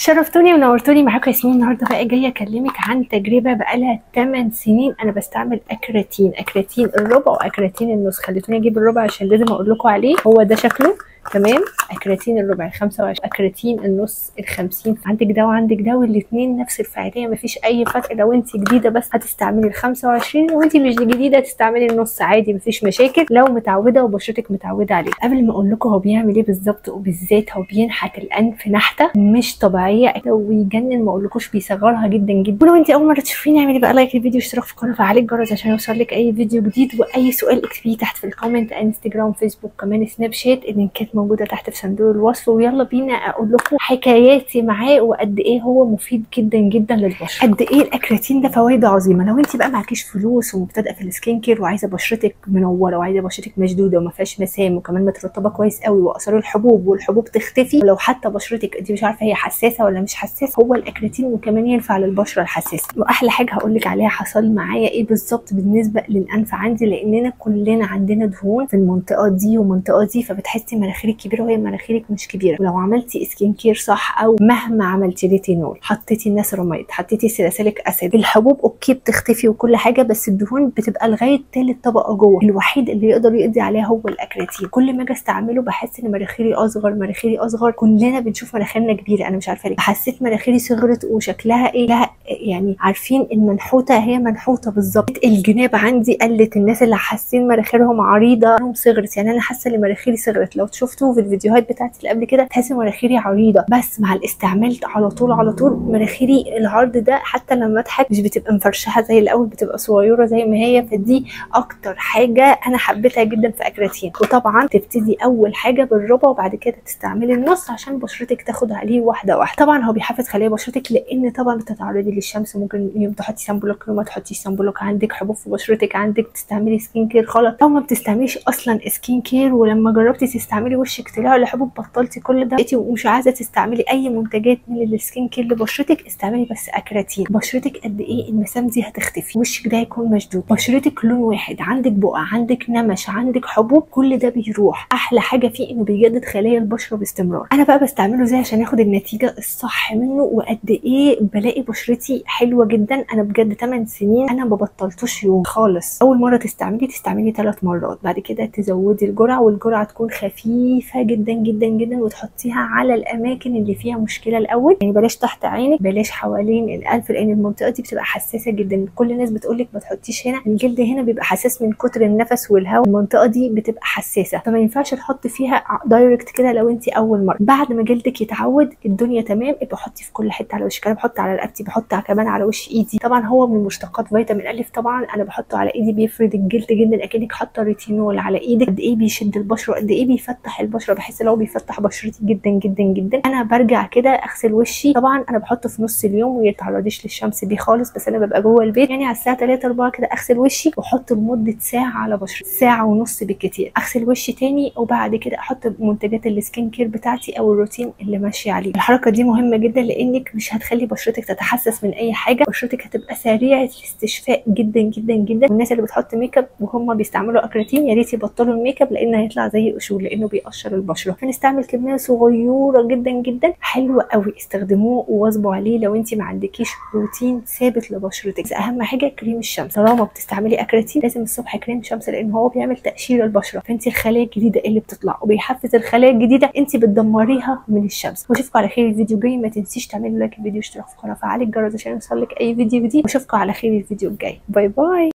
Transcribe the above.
شرفتوني ونورتوني معاكم ياسمين النهارده بقى جايه اكلمك عن تجربه بقالها 8 سنين انا بستعمل اكراتين اكراتين الربع واكراتين النص خليتوني اجيب الربع عشان لازم اقول لكم عليه هو ده شكله تمام اكراتين الربع ال 25 اكراتين النص ال 50 عندك ده وعندك ده والاثنين نفس الفعاليه مفيش اي فرق لو انت جديده بس هتستعملي ال 25 لو انت مش جديده هتستعملي النص عادي مفيش مشاكل لو متعوده وبشرتك متعوده عليه قبل ما اقول لكم هو بيعمل ايه بالظبط وبالذات هو بينحت الانف نحته مش طبيعيه ويجنن ما اقولكوش بيصغرها جدا جدا ولو انت اول مره تشوفيني اعملي بقى لايك للفيديو واشتراك في القناه وفعلي الجرس عشان يوصل لك اي فيديو جديد واي سؤال اكتبيه تحت في الكومنت انستجرام فيسبوك كمان سناب شات اللينكات موجوده تحت في صندوق الوصف ويلا بينا اقول لكم حكاياتي معاه وقد ايه هو مفيد جدا جدا للبشره قد ايه الاكراتين ده فوائده عظيمه لو انت بقى معكيش فلوس ومبتدئه في السكين كير وعايزه بشرتك منوره وعايزه بشرتك مشدوده وما فيهاش مسام وكمان مترطبه كويس قوي واثار الحبوب والحبوب تختفي ولو حتى بشرتك انت مش عارفه هي حساسه ولا مش حساسه هو الاكراتين وكمان ينفع للبشره الحساسه واحلى حاجه هقول لك عليها حصل معايا ايه بالظبط بالنسبه للانف عندي لاننا كلنا عندنا دهون في المنطقه دي والمنطقه دي فبتحسي مناخيرك كبيره وهي مناخيرك مش كبيره ولو عملتي سكين كير صح او مهما عملتي ريتينول حطيتي الناسراميد حطيتي سلاسلك اسيد الحبوب اوكي بتختفي وكل حاجه بس الدهون بتبقى لغايه تالت طبقه جوه الوحيد اللي يقدر يقضي عليها هو الاكراتين كل ما اجي استعمله بحس ان مناخيري اصغر مناخيري اصغر كلنا بنشوف مناخيرنا كبيره انا مش عارفه ليه حسيت مناخيري صغرت وشكلها ايه لها يعني عارفين المنحوته هي منحوته بالظبط الجناب عندي قلت الناس اللي حاسين مناخيرهم عريضه صغرت يعني انا حاسه ان مناخيري صغرت لو شفتوا في الفيديوهات بتاعتي اللي قبل كده تحسي مناخيري عريضه بس مع الاستعمال على طول على طول مناخيري العرض ده حتى لما اضحك مش بتبقى مفرشحه زي الاول بتبقى صغيره زي ما هي فدي اكتر حاجه انا حبيتها جدا في اكراتين وطبعا تبتدي اول حاجه بالربع وبعد كده تستعملي النص عشان بشرتك تاخد عليه واحده واحده طبعا هو بيحفز خلايا بشرتك لان طبعا بتتعرضي للشمس ممكن يوم تحطي سان بلوك يوم ما تحطيش سان بلوك عندك حبوب في بشرتك عندك تستعملي سكين كير غلط او ما بتستعمليش اصلا سكين كير ولما جربتي تستعملي وشك طلع لحبوب بطلتي كل ده بقيتي ومش عايزه تستعملي اي منتجات من السكين كير لبشرتك استعملي بس اكراتين بشرتك قد ايه المسام دي هتختفي وشك ده هيكون مشدود بشرتك لون واحد عندك بقع عندك نمش عندك حبوب كل ده بيروح احلى حاجه فيه انه بيجدد خلايا البشره باستمرار انا بقى بستعمله ازاي عشان اخد النتيجه الصح منه وقد ايه بلاقي بشرتي حلوه جدا انا بجد 8 سنين انا ما بطلتوش يوم خالص اول مره تستعملي تستعملي 3 مرات بعد كده تزودي الجرعه والجرعه تكون خفيفه جدا جدا جدا وتحطيها على الاماكن اللي فيها مشكله الاول يعني بلاش تحت عينك بلاش حوالين الانف لان المنطقه دي بتبقى حساسه جدا كل الناس بتقول لك ما تحطيش هنا الجلد هنا بيبقى حساس من كتر النفس والهواء المنطقه دي بتبقى حساسه فما ينفعش تحطي فيها دايركت كده لو انت اول مره بعد ما جلدك يتعود الدنيا تمام ابقى حطي في كل حته على وشك انا بحط على رقبتي بحط كمان على وش ايدي طبعا هو من مشتقات فيتامين الف طبعا انا بحطه على ايدي بيفرد الجلد جدا اكنك حاطه ريتينول على ايدك قد ايه بيشد البشره قد ايه بيفتح البشره بحس ان هو بيفتح بشرتي جدا جدا جدا انا برجع كده اغسل وشي طبعا انا بحطه في نص اليوم وما يتعرضيش للشمس بيه خالص بس انا ببقى جوه البيت يعني على الساعه 3 4 كده اغسل وشي واحط لمده ساعه على بشرتي ساعه ونص بالكتير اغسل وشي تاني وبعد كده احط منتجات السكين كير بتاعتي او الروتين اللي ماشيه عليه الحركه دي مهمه جدا لانك مش هتخلي بشرتك تتحسس من اي حاجه بشرتك هتبقى سريعه الاستشفاء جدا جدا جدا والناس اللي بتحط ميك اب وهم بيستعملوا اكراتين يا ريت يبطلوا الميك اب لان هيطلع زي قشور لانه بيقشر البشره فنستعمل كميه صغيره جدا جدا حلوه قوي استخدموه وواظبوا عليه لو انت ما عندكيش روتين ثابت لبشرتك بس اهم حاجه كريم الشمس طالما بتستعملي اكراتين لازم الصبح كريم شمس لان هو بيعمل تقشير البشره فانت الخلايا الجديده اللي بتطلع وبيحفز الخلايا الجديده انت بتدمريها من الشمس واشوفكم على خير الفيديو جاي ما تنسيش تعملوا لايك الفيديو اشتراك في القناه وفعلي الجرس عشان يوصلك اي فيديو جديد واشوفكم على خير الفيديو الجاي باي باي